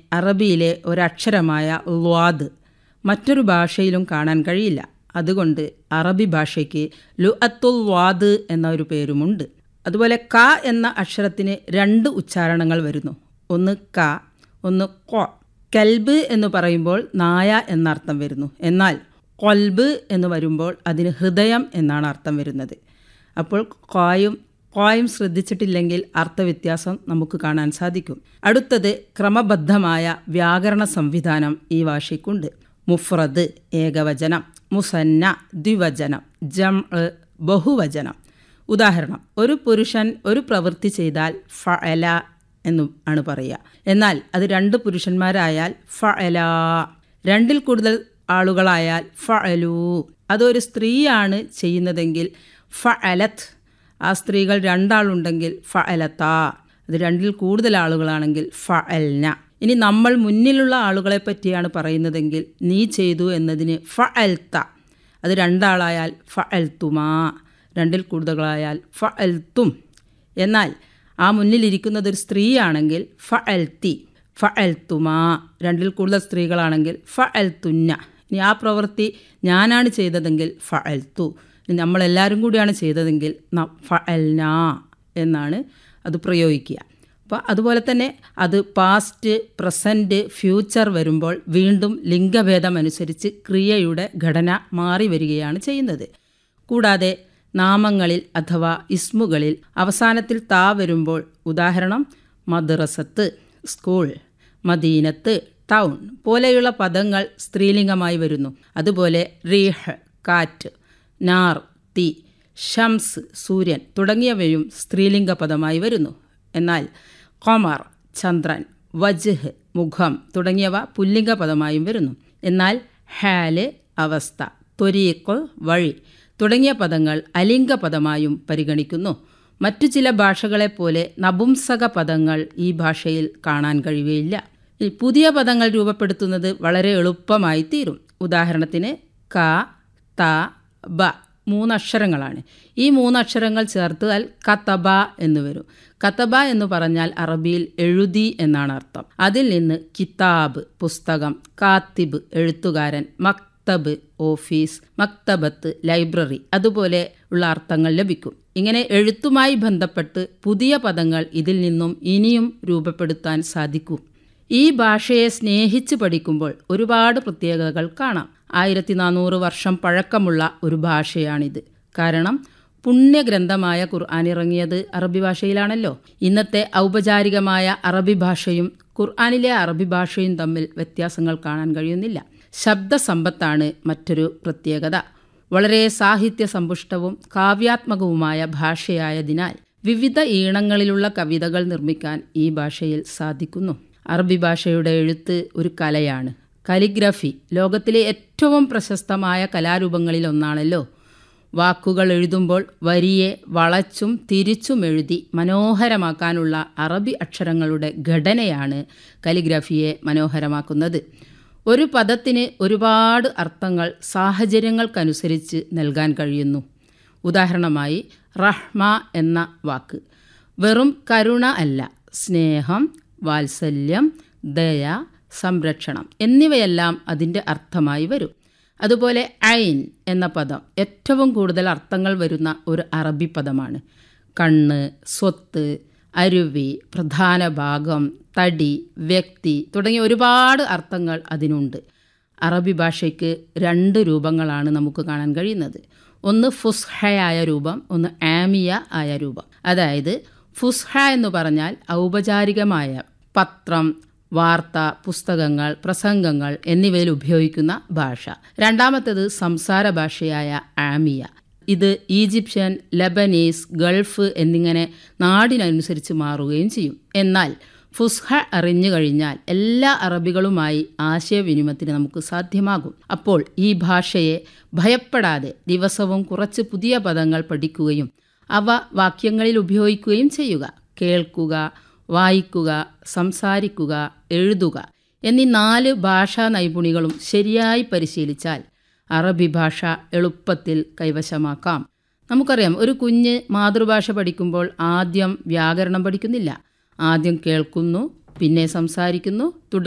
അറബിയിലെ ഒരക്ഷരമായ ൽവാദ് മറ്റൊരു ഭാഷയിലും കാണാൻ കഴിയില്ല അതുകൊണ്ട് അറബി ഭാഷയ്ക്ക് ലു അത്തുൽ വാദ് എന്ന ഒരു പേരുമുണ്ട് അതുപോലെ ക എന്ന അക്ഷരത്തിന് രണ്ട് ഉച്ചാരണങ്ങൾ വരുന്നു ഒന്ന് ക ഒന്ന് കൊ കൽബ് എന്ന് പറയുമ്പോൾ നായ എന്നർത്ഥം വരുന്നു എന്നാൽ കൊൽബ് എന്ന് വരുമ്പോൾ അതിന് ഹൃദയം എന്നാണ് അർത്ഥം വരുന്നത് അപ്പോൾ കോയും കോയും ശ്രദ്ധിച്ചിട്ടില്ലെങ്കിൽ അർത്ഥവ്യത്യാസം നമുക്ക് കാണാൻ സാധിക്കും അടുത്തത് ക്രമബദ്ധമായ വ്യാകരണ സംവിധാനം ഈ ഭാഷയ്ക്കുണ്ട് മുഫ്രദ് ഏകവചനം മുസന്ന ദ്വിവചനം ജം ബഹുവചനം ഉദാഹരണം ഒരു പുരുഷൻ ഒരു പ്രവൃത്തി ചെയ്താൽ ഫഅല എന്നും ആണ് പറയുക എന്നാൽ അത് രണ്ട് പുരുഷന്മാരായാൽ ഫഅല രണ്ടിൽ കൂടുതൽ ആളുകളായാൽ ഫഅലു അതൊരു സ്ത്രീയാണ് ചെയ്യുന്നതെങ്കിൽ ഫഅലത്ത് ആ സ്ത്രീകൾ രണ്ടാളുണ്ടെങ്കിൽ ഫഅലത്ത അത് രണ്ടിൽ കൂടുതൽ ആളുകളാണെങ്കിൽ ഫഅൽന ഇനി നമ്മൾ മുന്നിലുള്ള ആളുകളെ പറ്റിയാണ് പറയുന്നതെങ്കിൽ നീ ചെയ്തു എന്നതിന് ഫഅൽത്ത അത് രണ്ടാളായാൽ ഫഅൽത്തുമാ രണ്ടിൽ കൂടുതലായാൽ ഫഅൽത്തും എന്നാൽ ആ മുന്നിലിരിക്കുന്നത് ഒരു സ്ത്രീയാണെങ്കിൽ ഫഅൽത്തി ഫഅൽത്തുമാ രണ്ടിൽ കൂടുതൽ സ്ത്രീകളാണെങ്കിൽ ഫഅൽത്തുന്ന ഇനി ആ പ്രവൃത്തി ഞാനാണ് ചെയ്തതെങ്കിൽ ഫഅൽത്തു നമ്മളെല്ലാവരും കൂടിയാണ് ചെയ്തതെങ്കിൽ ഫഅൽന എന്നാണ് അത് പ്രയോഗിക്കുക അപ്പോൾ അതുപോലെ തന്നെ അത് പാസ്റ്റ് പ്രസൻറ്റ് ഫ്യൂച്ചർ വരുമ്പോൾ വീണ്ടും ലിംഗഭേദം അനുസരിച്ച് ക്രിയയുടെ ഘടന മാറി വരികയാണ് ചെയ്യുന്നത് കൂടാതെ നാമങ്ങളിൽ അഥവാ ഇസ്മുകളിൽ അവസാനത്തിൽ താ വരുമ്പോൾ ഉദാഹരണം മദ്രസത്ത് സ്കൂൾ മദീനത്ത് ടൗൺ പോലെയുള്ള പദങ്ങൾ സ്ത്രീലിംഗമായി വരുന്നു അതുപോലെ റീഹ് കാറ്റ് നാർ തീ ഷംസ് സൂര്യൻ തുടങ്ങിയവയും സ്ത്രീലിംഗ പദമായി വരുന്നു എന്നാൽ കൊമർ ചന്ദ്രൻ വജ്ഹ് മുഖം തുടങ്ങിയവ പുല്ലിംഗ പദമായും വരുന്നു എന്നാൽ ഹാല് അവസ്ഥ ത്വരീക്ക് വഴി തുടങ്ങിയ പദങ്ങൾ അലിംഗ പദമായും പരിഗണിക്കുന്നു മറ്റു ചില ഭാഷകളെപ്പോലെ നപുംസക പദങ്ങൾ ഈ ഭാഷയിൽ കാണാൻ കഴിയുകയില്ല പുതിയ പദങ്ങൾ രൂപപ്പെടുത്തുന്നത് വളരെ എളുപ്പമായി തീരും ഉദാഹരണത്തിന് ക ത ബ മൂന്നക്ഷരങ്ങളാണ് ഈ മൂന്നക്ഷരങ്ങൾ ചേർത്താൽ കത്തബ എന്ന് വരും കത്തബ എന്ന് പറഞ്ഞാൽ അറബിയിൽ എഴുതി എന്നാണ് അർത്ഥം അതിൽ നിന്ന് കിതാബ് പുസ്തകം കാത്തിബ് എഴുത്തുകാരൻ മക്തബ് ഓഫീസ് മക്തബത്ത് ലൈബ്രറി അതുപോലെ ഉള്ള അർത്ഥങ്ങൾ ലഭിക്കും ഇങ്ങനെ എഴുത്തുമായി ബന്ധപ്പെട്ട് പുതിയ പദങ്ങൾ ഇതിൽ നിന്നും ഇനിയും രൂപപ്പെടുത്താൻ സാധിക്കും ഈ ഭാഷയെ സ്നേഹിച്ച് പഠിക്കുമ്പോൾ ഒരുപാട് പ്രത്യേകതകൾ കാണാം ആയിരത്തി നാനൂറ് വർഷം പഴക്കമുള്ള ഒരു ഭാഷയാണിത് കാരണം പുണ്യഗ്രന്ഥമായ ഖുർആൻ ഇറങ്ങിയത് അറബി ഭാഷയിലാണല്ലോ ഇന്നത്തെ ഔപചാരികമായ അറബി ഭാഷയും ഖുർആാനിലെ അറബി ഭാഷയും തമ്മിൽ വ്യത്യാസങ്ങൾ കാണാൻ കഴിയുന്നില്ല ശബ്ദസമ്പത്താണ് മറ്റൊരു പ്രത്യേകത വളരെ സാഹിത്യ സമ്പുഷ്ടവും കാവ്യാത്മകവുമായ ഭാഷയായതിനാൽ വിവിധ ഈണങ്ങളിലുള്ള കവിതകൾ നിർമ്മിക്കാൻ ഈ ഭാഷയിൽ സാധിക്കുന്നു അറബി ഭാഷയുടെ എഴുത്ത് ഒരു കലയാണ് കലിഗ്രഫി ലോകത്തിലെ ഏറ്റവും പ്രശസ്തമായ കലാരൂപങ്ങളിൽ ഒന്നാണല്ലോ വാക്കുകൾ എഴുതുമ്പോൾ വരിയെ വളച്ചും തിരിച്ചും എഴുതി മനോഹരമാക്കാനുള്ള അറബി അക്ഷരങ്ങളുടെ ഘടനയാണ് കലിഗ്രഫിയെ മനോഹരമാക്കുന്നത് ഒരു പദത്തിന് ഒരുപാട് അർത്ഥങ്ങൾ സാഹചര്യങ്ങൾക്കനുസരിച്ച് നൽകാൻ കഴിയുന്നു ഉദാഹരണമായി റഹ്മ എന്ന വാക്ക് വെറും കരുണ അല്ല സ്നേഹം വാത്സല്യം ദയ സംരക്ഷണം എന്നിവയെല്ലാം അതിൻ്റെ അർത്ഥമായി വരും അതുപോലെ ഐൻ എന്ന പദം ഏറ്റവും കൂടുതൽ അർത്ഥങ്ങൾ വരുന്ന ഒരു അറബി പദമാണ് കണ്ണ് സ്വത്ത് അരുവി പ്രധാന ഭാഗം തടി വ്യക്തി തുടങ്ങിയ ഒരുപാട് അർത്ഥങ്ങൾ അതിനുണ്ട് അറബി ഭാഷയ്ക്ക് രണ്ട് രൂപങ്ങളാണ് നമുക്ക് കാണാൻ കഴിയുന്നത് ഒന്ന് ഫുസ്ഹയായ രൂപം ഒന്ന് ആമിയ ആയ രൂപം അതായത് ഫുസ്ഹ എന്ന് പറഞ്ഞാൽ ഔപചാരികമായ പത്രം വാർത്ത പുസ്തകങ്ങൾ പ്രസംഗങ്ങൾ എന്നിവയിൽ ഉപയോഗിക്കുന്ന ഭാഷ രണ്ടാമത്തേത് സംസാര ഭാഷയായ ആമിയ ഇത് ഈജിപ്ഷ്യൻ ലബനീസ് ഗൾഫ് എന്നിങ്ങനെ നാടിനനുസരിച്ച് മാറുകയും ചെയ്യും എന്നാൽ ഫുസ്ഹ അറിഞ്ഞു കഴിഞ്ഞാൽ എല്ലാ അറബികളുമായി ആശയവിനിമയത്തിന് നമുക്ക് സാധ്യമാകും അപ്പോൾ ഈ ഭാഷയെ ഭയപ്പെടാതെ ദിവസവും കുറച്ച് പുതിയ പദങ്ങൾ പഠിക്കുകയും അവ വാക്യങ്ങളിൽ ഉപയോഗിക്കുകയും ചെയ്യുക കേൾക്കുക വായിക്കുക സംസാരിക്കുക എഴുതുക എന്നീ നാല് ഭാഷാ നൈപുണികളും ശരിയായി പരിശീലിച്ചാൽ അറബി ഭാഷ എളുപ്പത്തിൽ കൈവശമാക്കാം നമുക്കറിയാം ഒരു കുഞ്ഞ് മാതൃഭാഷ പഠിക്കുമ്പോൾ ആദ്യം വ്യാകരണം പഠിക്കുന്നില്ല ആദ്യം കേൾക്കുന്നു പിന്നെ സംസാരിക്കുന്നു തുടർ